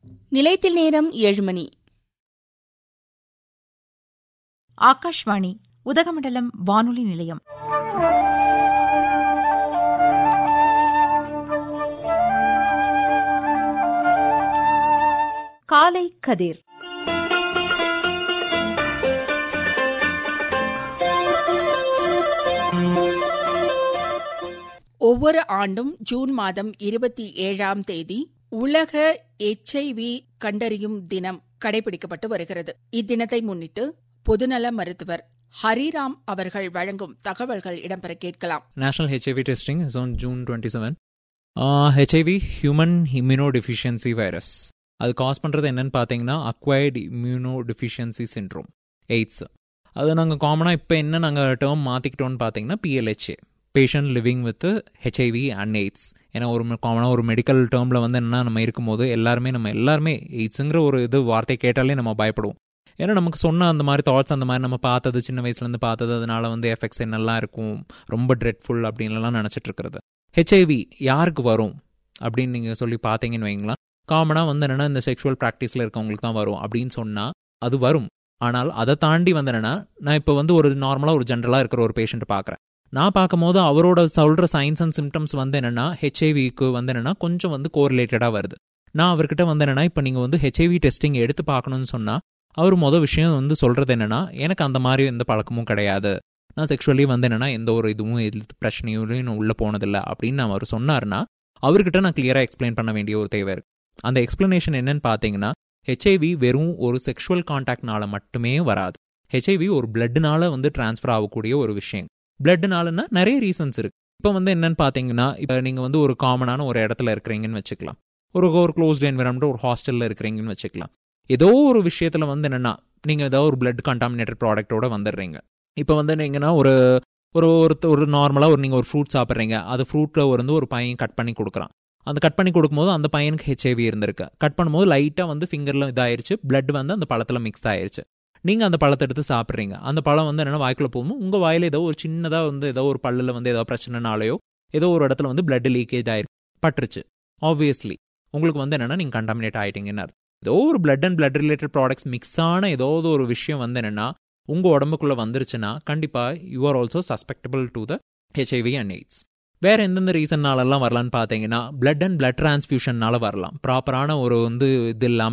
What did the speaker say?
நிலையத்தில் நேரம் ஏழு மணி ஆகாஷ்வாணி உதகமண்டலம் வானொலி நிலையம் காலை கதிர் ஒவ்வொரு ஆண்டும் ஜூன் மாதம் இருபத்தி ஏழாம் தேதி உலக எச்ஐவி கண்டறியும் தினம் கடைபிடிக்கப்பட்டு வருகிறது இத்தினத்தை முன்னிட்டு பொதுநல மருத்துவர் ஹரிராம் அவர்கள் வழங்கும் தகவல்கள் இடம்பெற கேட்கலாம் National HIV testing is on June 27. Uh, HIV human immunodeficiency virus அது காஸ் பண்ணுறது என்னன்னு பார்த்தீங்கன்னா அக்வைர்டு immunodeficiency syndrome எய்ட்ஸ் அது நாங்கள் காமனாக இப்போ என்ன நாங்கள் டேர்ம் மாற்றிக்கிட்டோம்னு பார்த்தீங்கன்னா PLHA patient living with HIV and AIDS ஏன்னா ஒரு காமனாக ஒரு மெடிக்கல் டேர்மில் வந்து என்ன நம்ம இருக்கும்போது எல்லாருமே நம்ம எல்லாருமே எய்ட்ஸுங்கிற ஒரு இது வார்த்தை கேட்டாலே நம்ம பயப்படுவோம் ஏன்னா நமக்கு சொன்ன அந்த மாதிரி தாட்ஸ் அந்த மாதிரி நம்ம பார்த்தது சின்ன வயசுலேருந்து பார்த்தது அதனால வந்து எஃபெக்ட்ஸ் என்னெல்லாம் இருக்கும் ரொம்ப ட்ரெட்ஃபுல் அப்படின்லாம் நினச்சிட்டு இருக்கிறது ஹெச்ஐவி யாருக்கு வரும் அப்படின்னு நீங்கள் சொல்லி பார்த்தீங்கன்னு வைங்களேன் காமனாக வந்து என்னென்னா இந்த செக்ஷுவல் ப்ராக்டிஸில் இருக்கவங்களுக்கு தான் வரும் அப்படின்னு சொன்னால் அது வரும் ஆனால் அதை தாண்டி வந்து என்னென்னா நான் இப்போ வந்து ஒரு நார்மலாக ஒரு ஜென்ரலாக இருக்கிற ஒரு பேஷண்ட் பார்க்குறேன் நான் பார்க்கும்போது அவரோட சொல்கிற சைன்ஸ் அண்ட் சிம்டம்ஸ் வந்து என்னென்னா ஹெச்ஐவிக்கு வந்து என்னென்னா கொஞ்சம் வந்து கோரிலேட்டடாக வருது நான் அவர்கிட்ட வந்து என்னென்னா இப்போ நீங்கள் வந்து ஹெச்ஐவி டெஸ்டிங் எடுத்து பார்க்கணும்னு சொன்னால் அவர் மொதல் விஷயம் வந்து சொல்கிறது என்னென்னா எனக்கு அந்த மாதிரி எந்த பழக்கமும் கிடையாது நான் செக்ஷுவலி வந்து என்னென்னா எந்த ஒரு இதுவும் எது பிரச்சனையும் நான் உள்ளே போனதில்லை அப்படின்னு நான் அவர் சொன்னார்னா அவர்கிட்ட நான் கிளியராக எக்ஸ்பிளைன் பண்ண வேண்டிய ஒரு தேவை இருக்கு அந்த எக்ஸ்பிளனேஷன் என்னன்னு பார்த்தீங்கன்னா ஹெச்ஐவி வெறும் ஒரு செக்ஷுவல் கான்டாக்ட்னால மட்டுமே வராது ஹெச்ஐவி ஒரு பிளட்னால வந்து டிரான்ஸ்ஃபர் ஆகக்கூடிய ஒரு விஷயம் பிளட்னாலன்னா நிறைய ரீசன்ஸ் இருக்கு இப்போ வந்து என்னன்னு பார்த்தீங்கன்னா இப்போ நீங்கள் வந்து ஒரு காமனான ஒரு இடத்துல இருக்கிறீங்கன்னு வச்சுக்கலாம் ஒரு ஒரு க்ளோஸ்ட் என்விரான்மெண்ட் ஒரு ஹாஸ்டலில் இருக்கிறீங்கன்னு வச்சுக்கலாம் ஏதோ ஒரு விஷயத்தில் வந்து என்னென்னா நீங்கள் ஏதோ ஒரு பிளட் கண்டாமினேட்டட் ப்ராடக்ட்டோட வந்துடுறீங்க இப்போ வந்து நீங்கன்னா ஒரு ஒரு ஒரு ஒரு நார்மலாக ஒரு நீங்கள் ஒரு ஃப்ரூட் சாப்பிட்றீங்க அது ஃப்ரூட்டில் வந்து ஒரு பையன் கட் பண்ணி கொடுக்குறான் அந்த கட் பண்ணி கொடுக்கும்போது அந்த பையனுக்கு ஹெச்ஐவி இருந்திருக்கு கட் பண்ணும்போது லைட்டாக வந்து ஃபிங்கரில் இதாயிருச்சு பிளட் வந்து அந்த பழத்தில் மிக்ஸ் ஆயிருச்சு நீங்கள் அந்த பழத்தை எடுத்து சாப்பிட்றீங்க அந்த பழம் வந்து என்னென்னா வாய்க்குள்ள போகும்போது உங்கள் வாயில் ஏதோ ஒரு சின்னதாக வந்து ஏதோ ஒரு பல்லில் வந்து ஏதோ பிரச்சனைனாலையோ ஏதோ ஒரு இடத்துல வந்து பிளட் லீக்கேஜ் ஆயிருக்கு பட்டுருச்சு ஆப்வியஸ்லி உங்களுக்கு வந்து என்னென்னா நீங்கள் கண்டாமினேட் ஆகிட்டீங்கன்னு அர்த்தம் ஏதோ ஒரு blood and blood related products mix ஆன ஏதோ ஒரு விஷயம் வந்து என்னென்னா உங்கள் உடம்புக்குள்ளே வந்துருச்சுன்னா கண்டிப்பாக you are also susceptible to the HIV and AIDS வேறு எந்தெந்த ரீசன்னாலெல்லாம் வரலான்னு பார்த்தீங்கன்னா பிளட் அண்ட் பிளட் டிரான்ஸ்ஃபியூஷன்னால வரலாம் ப்ராப்பரான ஒரு வந்து இது இல்லாமல்